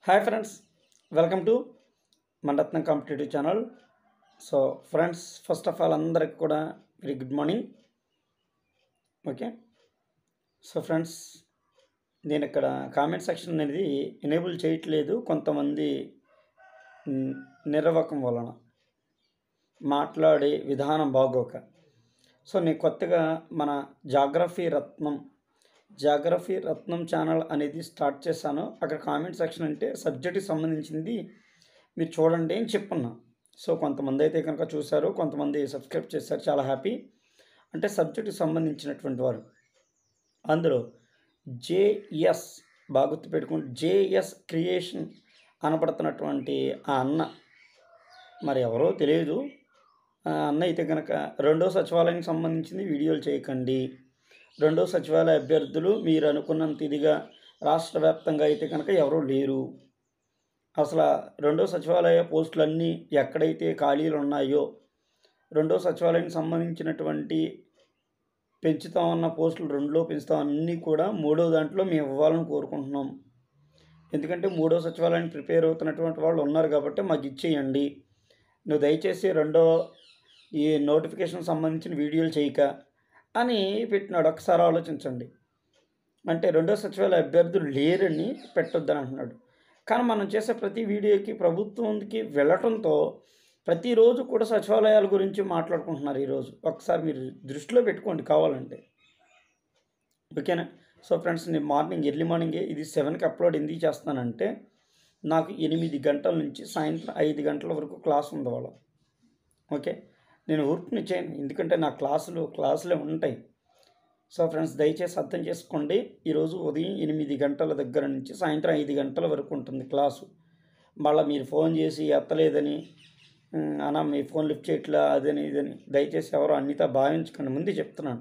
hi friends welcome to మండత్నం competitive channel so friends first of all అందరికి కూడా very good morning okay so friends నేను ఇక్కడ comment section అనేది enable చేయట్లేదు కొంతమంది మ్, నిర్వాకం వలన మాట్లాడే విధానం బాగోక సో నేను కొత్తగా మన geography Ratnam geography Ratnam channel అనేది స్టార్ట్ చేశాను అక్కడ కామెంట్ సెక్షన్ అంటే సబ్జెక్ట్కి సంబంధించింది మీరు చూడండి అని చెప్పున్నా సో కొంతమంది అయితే కనుక చూశారు కొంతమంది సబ్స్క్రైబ్ చేశారు చాలా హ్యాపీ అంటే సబ్జెక్ట్కి సంబంధించినటువంటి వారు అందులో జేఎస్ బాగా గుర్తుపెట్టుకుంటే జేఎస్ క్రియేషన్ అనబడుతున్నటువంటి ఆ అన్న మరి ఎవరో తెలియదు ఆ అన్న అయితే కనుక రెండో సచివాలయానికి సంబంధించింది వీడియోలు చేయకండి రెండో సచివాలయ అభ్యర్థులు మీరు అనుకున్నంత ఇదిగా రాష్ట్ర వ్యాప్తంగా అయితే కనుక ఎవరూ లేరు అసలు రెండో సచివాలయ పోస్టులన్నీ ఎక్కడైతే ఖాళీలు ఉన్నాయో రెండో సచివాలయానికి సంబంధించినటువంటి పెంచుతాం అన్న పోస్టులు రెండులో పెంచుతాం అన్నీ కూడా మూడో దాంట్లో మేము ఇవ్వాలని కోరుకుంటున్నాం ఎందుకంటే మూడో సచివాలయానికి ప్రిపేర్ అవుతున్నటువంటి వాళ్ళు ఉన్నారు కాబట్టి మాకు ఇచ్చేయండి నువ్వు దయచేసి రెండో ఈ నోటిఫికేషన్ సంబంధించిన వీడియోలు చేయక అని పెట్టినాడు ఒకసారి ఆలోచించండి అంటే రెండో సచివాలయ అభ్యర్థులు లేరని పెట్టొద్దని అంటున్నాడు కానీ మనం చేసే ప్రతి వీడియోకి ప్రభుత్వంకి వెళ్ళటంతో ప్రతిరోజు కూడా సచివాలయాల గురించి మాట్లాడుకుంటున్నారు ఈరోజు ఒకసారి మీరు దృష్టిలో పెట్టుకోండి కావాలంటే ఓకేనా సో ఫ్రెండ్స్ నేను మార్నింగ్ ఎర్లీ మార్నింగే ఇది సెవెన్కి అప్లోడ్ ఎందుకు చేస్తున్నానంటే నాకు ఎనిమిది గంటల నుంచి సాయంత్రం ఐదు గంటల వరకు క్లాస్ ఉంది వాళ్ళ ఓకే నేను ఊరికి చేయను ఎందుకంటే నా క్లాసులు క్లాసులే ఉంటాయి సో ఫ్రెండ్స్ దయచేసి అర్థం చేసుకోండి ఈరోజు ఉదయం ఎనిమిది గంటల దగ్గర నుంచి సాయంత్రం ఐదు గంటల వరకు ఉంటుంది క్లాసు మళ్ళీ మీరు ఫోన్ చేసి ఎత్తలేదని "ఉమ్, అన్న మీ ఫోన్ లిఫ్ట్ చేయట్లా అదని ఇదని దయచేసి ఎవరో అన్నితా భావించకండి ముందే చెప్తున్నాను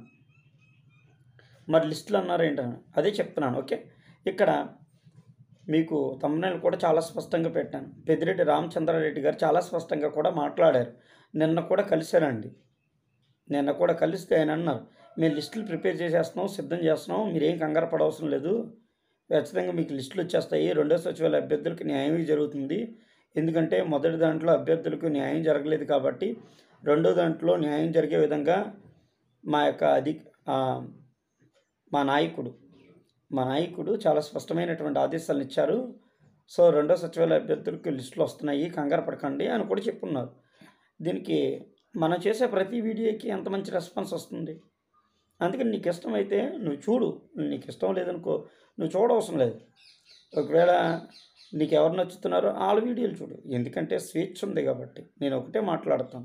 మరి లిస్టులు అన్నారు ఏంటని అదే చెప్తున్నాను ఓకే ఇక్కడ మీకు తమ్ముళ్ళు కూడా చాలా స్పష్టంగా పెట్టాను పెద్దిరెడ్డి రామచంద్రారెడ్డి గారు చాలా స్పష్టంగా కూడా మాట్లాడారు నిన్న కూడా కలిశారండి నిన్న కూడా కలిస్తే ఆయన అన్నారు మేము లిస్టులు ప్రిపేర్ చేసేస్తున్నాం సిద్ధం చేస్తున్నాం మీరేం కంగారు పడవసరం లేదు ఖచ్చితంగా మీకు లిస్టులు వచ్చేస్తాయి రెండో సచివాలయ అభ్యర్థులకు న్యాయం జరుగుతుంది ఎందుకంటే మొదటి దాంట్లో అభ్యర్థులకు న్యాయం జరగలేదు కాబట్టి రెండో దాంట్లో న్యాయం జరిగే విధంగా మా యొక్క అధి ఆ, మా నాయకుడు మా నాయకుడు చాలా స్పష్టమైనటువంటి ఆదేశాలను ఇచ్చారు సో రెండో సచివాలయ అభ్యర్థులకు లిస్టులు వస్తున్నాయి కంగారు పడకండి అని కూడా చెప్పున్నారు దీనికి మనం చేసే ప్రతి వీడియోకి ఎంత మంచి రెస్పాన్స్ వస్తుంది అందుకని నీకు ఇష్టమైతే నువ్వు చూడు నీకు ఇష్టం లేదనుకో నువ్వు చూడవసరం లేదు ఒకవేళ నీకు ఎవరు నచ్చుతున్నారో వాళ్ళ వీడియోలు చూడు ఎందుకంటే స్వేచ్ఛ ఉంది కాబట్టి నేను ఒకటే మాట్లాడతాను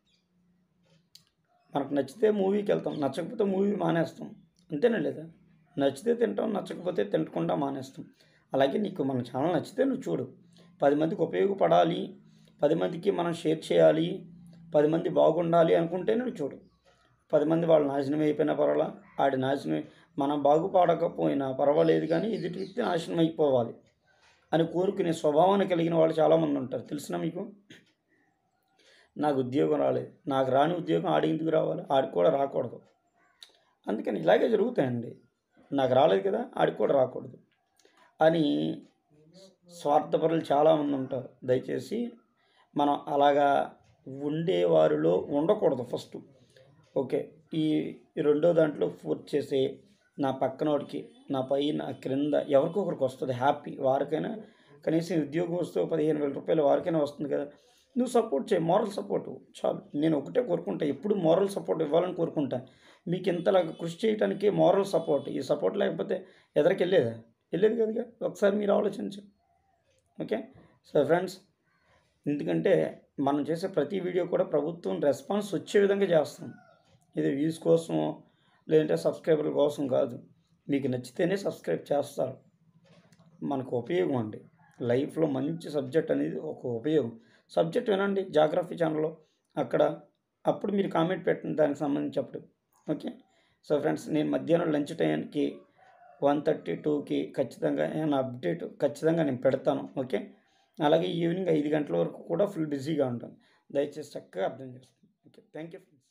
మనకు నచ్చితే మూవీకి వెళ్తాం నచ్చకపోతే మూవీ మానేస్తాం అంతేనా లేదా నచ్చితే తింటాం నచ్చకపోతే తినకుండా మానేస్తాం అలాగే నీకు మన ఛానల్ నచ్చితే నువ్వు చూడు పది మందికి ఉపయోగపడాలి పది మందికి మనం షేర్ చేయాలి పది మంది బాగుండాలి అనుకుంటే నువ్వు చూడు పది మంది వాళ్ళు నాశనం అయిపోయినా పర్వాలా ఆడి నాశనం మనం బాగుపడకపోయినా పర్వాలేదు కానీ ఎదుటి వ్యక్తి నాశనం అయిపోవాలి అని కోరుకునే స్వభావాన్ని కలిగిన వాళ్ళు చాలామంది ఉంటారు తెలిసిన మీకు నాకు ఉద్యోగం రాలేదు నాకు రాని ఉద్యోగం ఆడి ఎందుకు రావాలి ఆడికి కూడా రాకూడదు అందుకని ఇలాగే జరుగుతాయండి నాకు రాలేదు కదా ఆడికి కూడా రాకూడదు అని స్వార్థపరులు చాలామంది ఉంటారు దయచేసి మనం అలాగా ఉండేవారిలో ఉండకూడదు ఫస్ట్ ఓకే ఈ ఈ రెండో దాంట్లో పూర్తి చేసే నా పక్కనోడికి నా పై నా క్రింద ఎవరికొకరికి వస్తుంది హ్యాపీ వారికైనా కనీసం ఉద్యోగం వస్తే ఓ పదిహేను వేల రూపాయలు వారికైనా వస్తుంది కదా నువ్వు సపోర్ట్ చేయి మోరల్ సపోర్ట్ చాలు నేను ఒకటే కోరుకుంటా ఎప్పుడు మోరల్ సపోర్ట్ ఇవ్వాలని కోరుకుంటా మీకు ఇంతలా కృషి చేయడానికి మోరల్ సపోర్ట్ ఈ సపోర్ట్ లేకపోతే ఎదరికి వెళ్ళేదా వెళ్ళేది కనుక ఒకసారి మీరు ఆలోచించు ఓకే సో ఫ్రెండ్స్ ఎందుకంటే మనం చేసే ప్రతి వీడియో కూడా ప్రభుత్వం రెస్పాన్స్ వచ్చే విధంగా చేస్తాం ఇది వ్యూస్ కోసం లేదంటే సబ్స్క్రైబర్ల కోసం కాదు మీకు నచ్చితేనే సబ్స్క్రైబ్ చేస్తారు మనకు ఉపయోగం అండి లైఫ్లో మంచి సబ్జెక్ట్ అనేది ఒక ఉపయోగం సబ్జెక్ట్ వినండి జాగ్రఫీ ఛానల్లో అక్కడ అప్పుడు మీరు కామెంట్ పెట్టండి దానికి సంబంధించి అప్పుడు ఓకే సో ఫ్రెండ్స్ నేను మధ్యాహ్నం లంచ్ టైంకి వన్ థర్టీ టూకి ఖచ్చితంగా ఏమైనా అప్డేట్ ఖచ్చితంగా నేను పెడతాను ఓకే అలాగే ఈవినింగ్ ఐదు గంటల వరకు కూడా ఫుల్ బిజీగా ఉంటాను దయచేసి చక్కగా అర్థం చేసుకోండి ఓకే థ్యాంక్ యూ ఫ్రెండ్స్